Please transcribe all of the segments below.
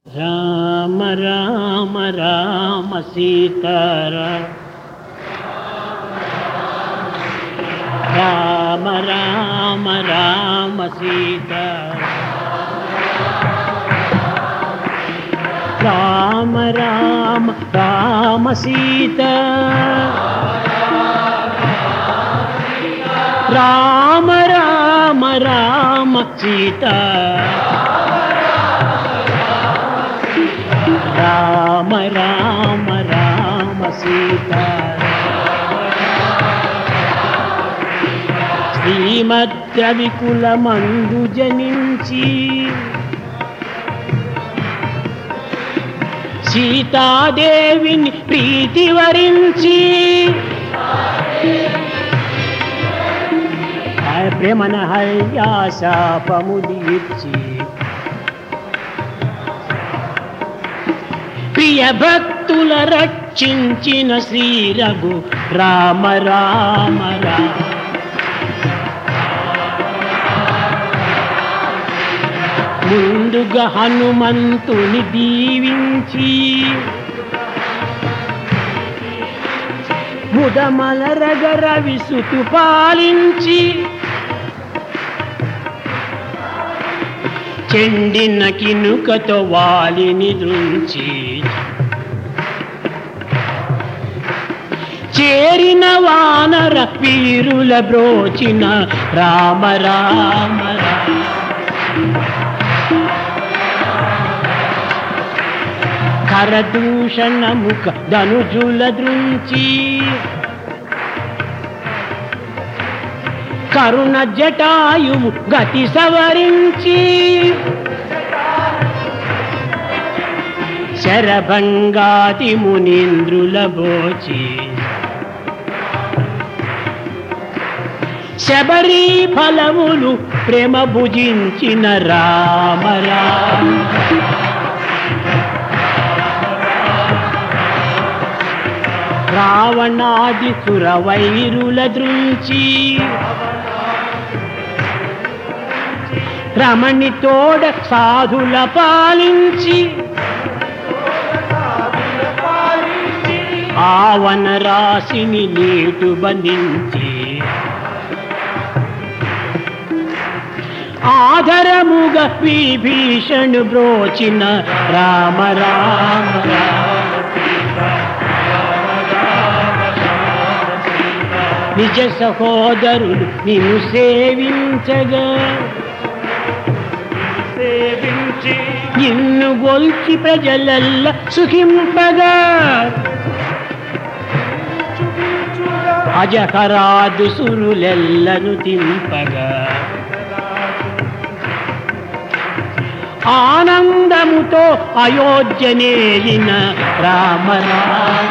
రామ రామ రామ సీతారా రామ రామ రామ సీతా రామ రామ రామ సీత రామ రామ రామ సీత రామ రామ రామ సీత శ్రీమద్రవికుల మందు జనించి సీతాదేవిని ప్రీతి వరించి ఆయన ప్రేమన హల్యాశాపముది ఇచ్చి ప్రియ భక్తుల రక్షించిన శ్రీ రఘు రామ రామ రామ ముందుగా హనుమంతుని దీవించి ముదమలరగర విసుతు పాలించి చెండిన కినుకతో వాలిని దృంచి చేరిన వానర పీరుల బ్రోచిన రామ రామ రామ కరదూషణముఖ ధనుజుల దృంచి కరుణ జటాయువు గతి సవరించి శరభంగాతి మునీంద్రుల బోచి శబరి ఫలములు ప్రేమ భుజించిన రామ రామ రావణాది సురవైరుల దృంచి రమణి తోడ సాధుల పాలించి ఆవన రాశిని నీటు బంధించి ఆధరముగ విభీషణు బ్రోచిన రామ రామ రామ నిజ సహోదరులు నిన్ను సేవించగా సేవించి నిన్ను గొల్చి ప్రజలల్ల సుఖింపగా అజహరాదు సురులెల్లను తింపగా ఆనందముతో అయోధ్యనేలిన రామ రామ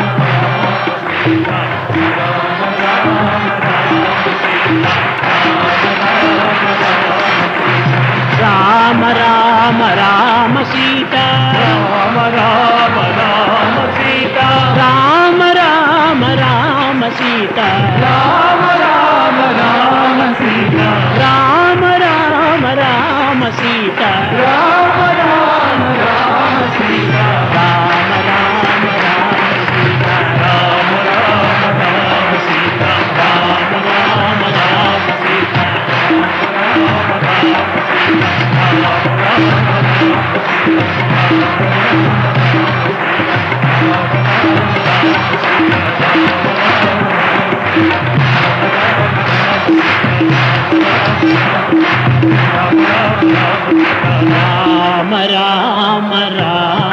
రామ రామ రామ సీత రామ రామ రామ సీత రామ రామ రామ సీత రామ రామ రామ సీత రామ రామ రామ సీత రామ రామ రామ సీత రామ రామ రామ సీత రామ రామ రామ సీత రామ రామ రామ సీత రామ రామ రామ